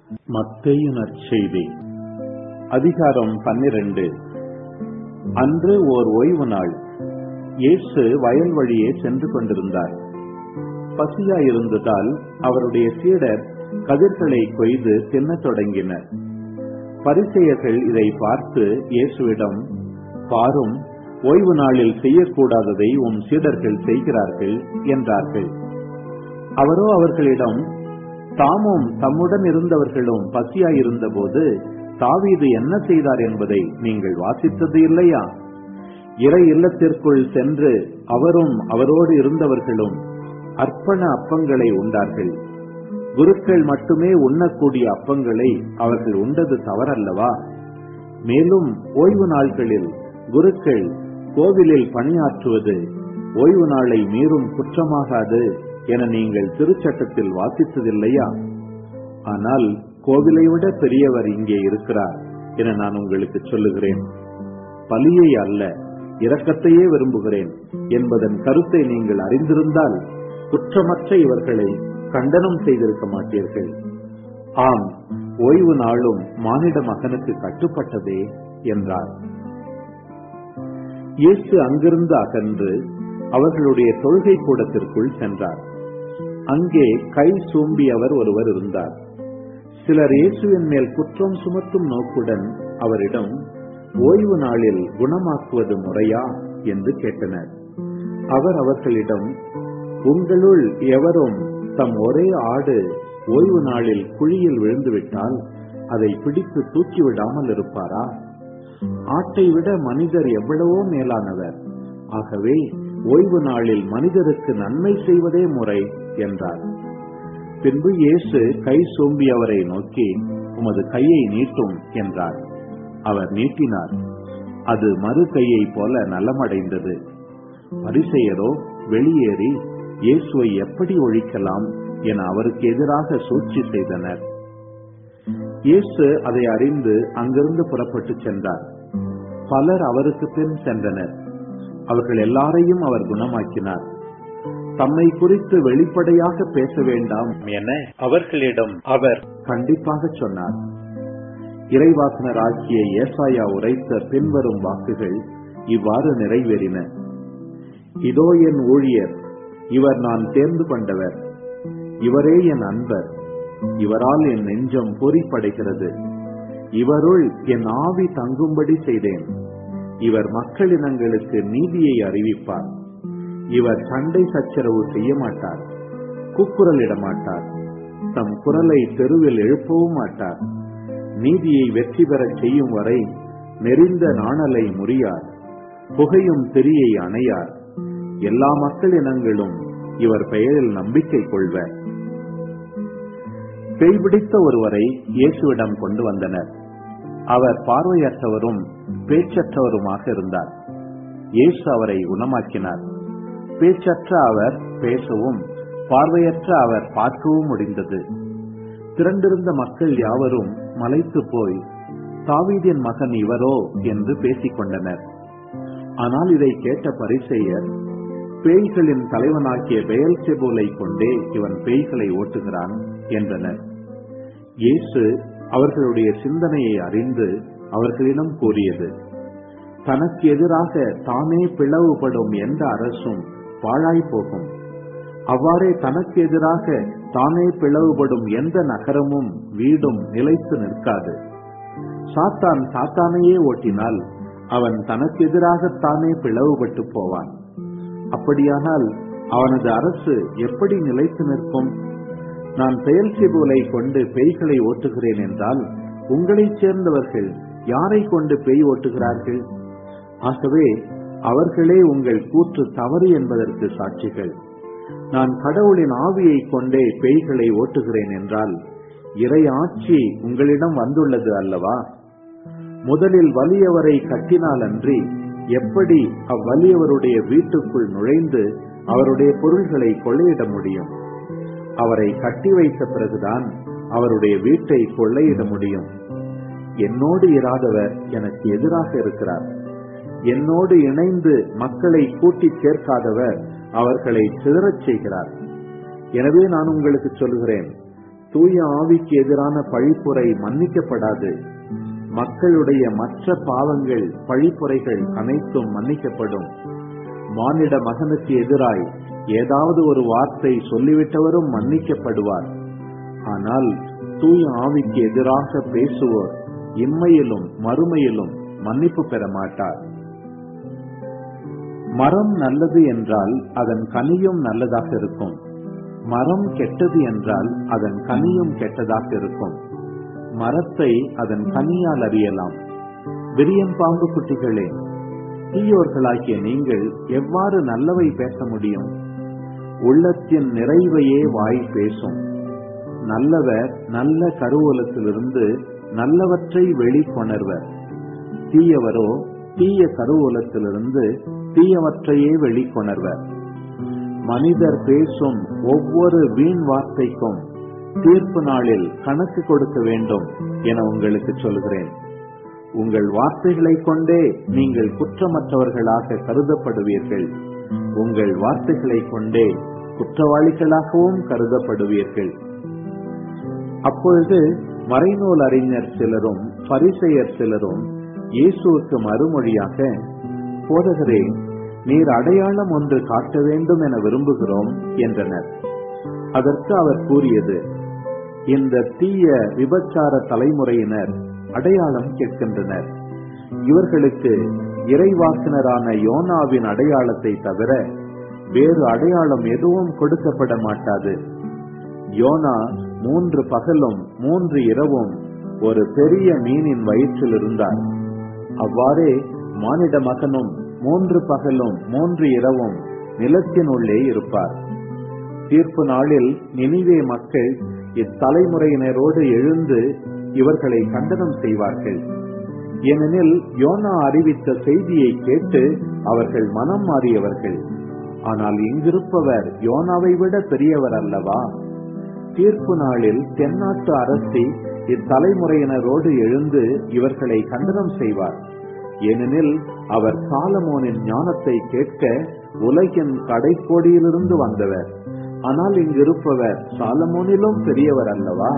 மத்தேயு நற்செய்தி அதிகாரம் பன்னிரண்டு அன்று ஓர் ஓய்வு நாள் இயேசு வயல் வழியே சென்று கொண்டிருந்தார் பசியாயிருந்ததால் அவருடைய சீடர் கதிர்களை கொய்து தின்னத் தொடங்கினர் பரிசெயர்கள் இதை பார்த்து இயேசுவிடம் பாரும் ஓய்வு நாளில் செய்யக்கூடாததை உம் சீடர்கள் செய்கிறார்கள் என்றார்கள் அவரோ அவர்களிடம் தாமும் தம்முடன் இருந்தவர்களும் பசியாயிருந்தபோது தாவீது என்ன செய்தார் என்பதை நீங்கள் வாசித்தது இல்லையா இறை இல்லத்திற்குள் சென்று அவரும் அவரோடு இருந்தவர்களும் அர்ப்பண அப்பங்களை உண்டார்கள் குருக்கள் மட்டுமே உண்ணக்கூடிய அப்பங்களை அவர்கள் உண்டது தவறல்லவா மேலும் ஓய்வு நாட்களில் குருக்கள் கோவிலில் பணியாற்றுவது ஓய்வு நாளை மீறும் குற்றமாகாது என நீங்கள் திருச்சட்டத்தில் வாசித்ததில்லையா ஆனால் கோவிலை விட பெரியவர் இங்கே இருக்கிறார் என நான் உங்களுக்கு சொல்லுகிறேன் பலியை அல்ல இரக்கத்தையே விரும்புகிறேன் என்பதன் கருத்தை நீங்கள் அறிந்திருந்தால் குற்றமற்ற இவர்களை கண்டனம் செய்திருக்க மாட்டீர்கள் ஆம் ஓய்வு நாளும் மானிட மகனுக்கு கட்டுப்பட்டதே என்றார் இயேசு அங்கிருந்து அகன்று அவர்களுடைய தொழுகை கூடத்திற்குள் சென்றார் அங்கே கை சூம்பியவர் ஒருவர் இருந்தார் சிலர் இயேசுவின் மேல் குற்றம் சுமத்தும் நோக்குடன் அவரிடம் ஓய்வு நாளில் குணமாக்குவது முறையா என்று கேட்டனர் அவர் அவர்களிடம் உங்களுள் எவரும் தம் ஒரே ஆடு ஓய்வு நாளில் குழியில் விழுந்துவிட்டால் அதை பிடித்து தூக்கி விடாமல் இருப்பாரா ஆட்டை விட மனிதர் எவ்வளவோ மேலானவர் ஆகவே ஓய்வு நாளில் மனிதருக்கு நன்மை செய்வதே முறை என்றார் பின்பு இயேசு கை சோம்பி அவரை நோக்கி உமது கையை நீட்டும் என்றார் அவர் நீட்டினார் அது மறு கையை போல நலமடைந்தது பரிசெயரோ வெளியேறி இயேசுவை எப்படி ஒழிக்கலாம் என அவருக்கு எதிராக சூழ்ச்சி செய்தனர் இயேசு அதை அறிந்து அங்கிருந்து புறப்பட்டு சென்றார் பலர் அவருக்கு பின் சென்றனர் அவர்கள் எல்லாரையும் அவர் குணமாக்கினார் தம்மை குறித்து வெளிப்படையாக பேச வேண்டாம் என அவர்களிடம் அவர் கண்டிப்பாக சொன்னார் இறைவாசனர் ஆகிய ஏசாயா உரைத்த பின்வரும் வாக்குகள் இவ்வாறு நிறைவேறின இதோ என் ஊழியர் இவர் நான் தேர்ந்து கொண்டவர் இவரே என் அன்பர் இவரால் என் நெஞ்சம் பொறிப்படைகிறது இவருள் என் ஆவி தங்கும்படி செய்தேன் இவர் மக்களினங்களுக்கு நீதியை அறிவிப்பார் இவர் சண்டை சச்சரவு செய்ய மாட்டார் கூக்குரலிட மாட்டார் தம் குரலை தெருவில் எழுப்பவும் மாட்டார் நீதியை வெற்றி பெறச் செய்யும் வரை நெறிந்த நாணலை முறியார் புகையும் திரியை அணையார் எல்லா மக்களினங்களும் இவர் பெயரில் நம்பிக்கை கொள்வர் பேய் பிடித்த ஒருவரை இயேசுவிடம் கொண்டு வந்தனர் அவர் பார்வையற்றவரும் பேச்சற்றவருமாக இருந்தார் இயேசு அவரை குணமாக்கினார் பேச்சற்ற அவர் பேசவும் பார்வையற்ற அவர் பார்க்கவும் முடிந்தது திரண்டிருந்த மக்கள் யாவரும் மலைத்து போய் தாவீதின் மகன் இவரோ என்று பேசிக் கொண்டனர் ஆனால் இதை கேட்ட பரிசெயர் பேய்களின் தலைவனாகிய பெயல் செபோலை கொண்டே இவன் பேய்களை ஓட்டுகிறான் என்றனர் இயேசு அவர்களுடைய சிந்தனையை அறிந்து அவர்களிடம் கூறியது தனக்கு எதிராக தானே பிளவுபடும் எந்த அரசும் பாழாய் போகும் அவ்வாறே தனக்கு எதிராக தானே பிளவுபடும் எந்த நகரமும் வீடும் நிலைத்து நிற்காது சாத்தான் சாத்தானையே ஓட்டினால் அவன் தனக்கு எதிராகத்தானே பிளவுபட்டு போவான் அப்படியானால் அவனது அரசு எப்படி நிலைத்து நிற்கும் நான் பெயல்சிபுலை கொண்டு பேய்களை ஓட்டுகிறேன் என்றால் உங்களைச் சேர்ந்தவர்கள் யாரை கொண்டு பேய் ஓட்டுகிறார்கள் ஆகவே அவர்களே உங்கள் கூற்று தவறு என்பதற்கு சாட்சிகள் நான் கடவுளின் ஆவியை கொண்டே பேய்களை ஓட்டுகிறேன் என்றால் இறை ஆட்சி உங்களிடம் வந்துள்ளது அல்லவா முதலில் வலியவரை கட்டினால் அன்றி எப்படி அவ்வலியவருடைய வீட்டுக்குள் நுழைந்து அவருடைய பொருள்களை கொள்ளையிட முடியும் அவரை கட்டி வைத்த பிறகுதான் அவருடைய வீட்டை கொள்ளையிட முடியும் என்னோடு இராதவர் எனக்கு எதிராக இருக்கிறார் என்னோடு இணைந்து மக்களை கூட்டி சேர்க்காதவர் அவர்களை சிதறச் செய்கிறார் எனவே நான் உங்களுக்கு சொல்கிறேன் தூய ஆவிக்கு எதிரான பழிப்புரை மன்னிக்கப்படாது மக்களுடைய மற்ற பாவங்கள் பழிப்புரைகள் அனைத்தும் மன்னிக்கப்படும் மானிட மகனுக்கு எதிராய் ஏதாவது ஒரு வார்த்தை சொல்லிவிட்டவரும் மன்னிக்கப்படுவார் ஆனால் தூய ஆவிக்கு எதிராக பேசுவோர் இம்மையிலும் மறுமையிலும் மன்னிப்பு பெற மாட்டார் மரம் நல்லது என்றால் அதன் கனியும் நல்லதாக இருக்கும் மரம் கெட்டது என்றால் அதன் கனியும் கெட்டதாக இருக்கும் மரத்தை அதன் கனியால் அறியலாம் விரியன் பாம்பு குட்டிகளே தீயோர்களாகிய நீங்கள் எவ்வாறு நல்லவை பேச முடியும் உள்ளத்தின் நிறைவையே வாய் பேசும் நல்லவர் நல்ல கருவூலத்திலிருந்து நல்லவற்றை வெளிக்கொணர்வர் தீயவரோ தீய கருவூலத்திலிருந்து தீயவற்றையே வெளிக்கொணர்வர் மனிதர் பேசும் ஒவ்வொரு வீண் வார்த்தைக்கும் தீர்ப்பு நாளில் கணக்கு கொடுக்க வேண்டும் என உங்களுக்கு சொல்கிறேன் உங்கள் வார்த்தைகளை கொண்டே நீங்கள் குற்றமற்றவர்களாக கருதப்படுவீர்கள் உங்கள் வார்த்தைகளை கொண்டே குற்றவாளிகளாகவும் கருதப்படுவீர்கள் அப்பொழுது மறைநூல் அறிஞர் சிலரும் பரிசெயர் சிலரும் இயேசுவுக்கு மறுமொழியாக போதகரே நீர் அடையாளம் ஒன்று காட்ட வேண்டும் என விரும்புகிறோம் என்றனர் அதற்கு அவர் கூறியது இந்த தீய விபச்சார தலைமுறையினர் அடையாளம் கேட்கின்றனர் இவர்களுக்கு இறைவாக்கினரான யோனாவின் அடையாளத்தை தவிர வேறு அடையாளம் எதுவும் கொடுக்கப்பட மாட்டாது யோனா மூன்று பகலும் மூன்று இரவும் ஒரு பெரிய மீனின் வயிற்றில் இருந்தார் அவ்வாறே மானிட மகனும் மூன்று பகலும் மூன்று இரவும் நிலத்தின் உள்ளே இருப்பார் தீர்ப்பு நாளில் நினைவே மக்கள் இத்தலைமுறையினரோடு எழுந்து இவர்களை கண்டனம் செய்வார்கள் ஏனெனில் யோனா அறிவித்த செய்தியை கேட்டு அவர்கள் மனம் மாறியவர்கள் ஆனால் இங்கிருப்பவர் யோனாவை விட பெரியவர் அல்லவா தீர்ப்பு நாளில் தென்னாட்டு அரசி இத்தலைமுறையினரோடு எழுந்து இவர்களை கண்டனம் செய்வார் ஏனெனில் அவர் சாலமோனின் ஞானத்தை கேட்க உலகின் கடைக்கோடியிலிருந்து வந்தவர் ஆனால் இங்கிருப்பவர் சாலமோனிலும் பெரியவர் அல்லவா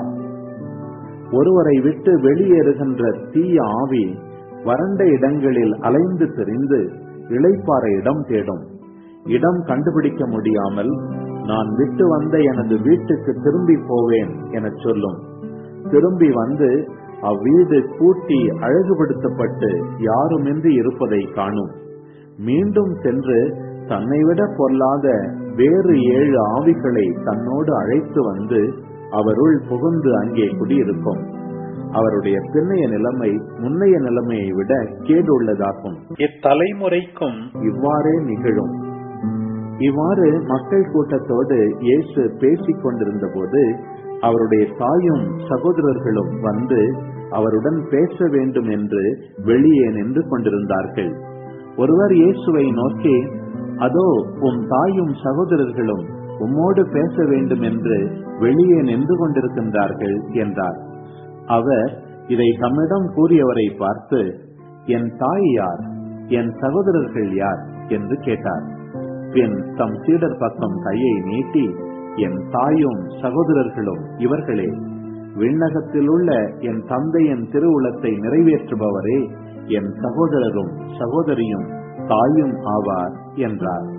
ஒருவரை விட்டு வெளியேறுகின்ற தீய ஆவி வறண்ட இடங்களில் அலைந்து திரிந்து இளைப்பாற இடம் தேடும் இடம் கண்டுபிடிக்க முடியாமல் நான் விட்டு வந்த எனது வீட்டுக்கு திரும்பி போவேன் எனச் சொல்லும் திரும்பி வந்து அவ்வீடு கூட்டி அழகுபடுத்தப்பட்டு யாருமின்றி இருப்பதை காணும் மீண்டும் சென்று தன்னை விட பொல்லாத வேறு ஏழு ஆவிகளை தன்னோடு அழைத்து வந்து அவருள் புகுந்து அங்கே குடியிருக்கும் அவருடைய பின்னைய நிலைமை முன்னைய நிலைமையை விட கேடு உள்ளதாகும் இத்தலைமுறைக்கும் இவ்வாறே நிகழும் இவ்வாறு மக்கள் கூட்டத்தோடு இயேசு பேசிக் கொண்டிருந்த போது அவருடைய தாயும் சகோதரர்களும் வந்து அவருடன் பேச வேண்டும் என்று வெளியே நின்று கொண்டிருந்தார்கள் ஒருவர் இயேசுவை நோக்கி அதோ உம் தாயும் சகோதரர்களும் உம்மோடு பேச வேண்டும் என்று வெளியே நின்று கொண்டிருக்கின்றார்கள் என்றார் அவர் இதை தம்மிடம் கூறியவரை பார்த்து என் தாய் யார் என் சகோதரர்கள் யார் என்று கேட்டார் பின் தம் சீடர் பக்கம் கையை நீட்டி என் தாயும் சகோதரர்களும் இவர்களே விண்ணகத்தில் உள்ள என் தந்தையின் திருவுளத்தை நிறைவேற்றுபவரே என் சகோதரரும் சகோதரியும் தாயும் ஆவார் என்றார்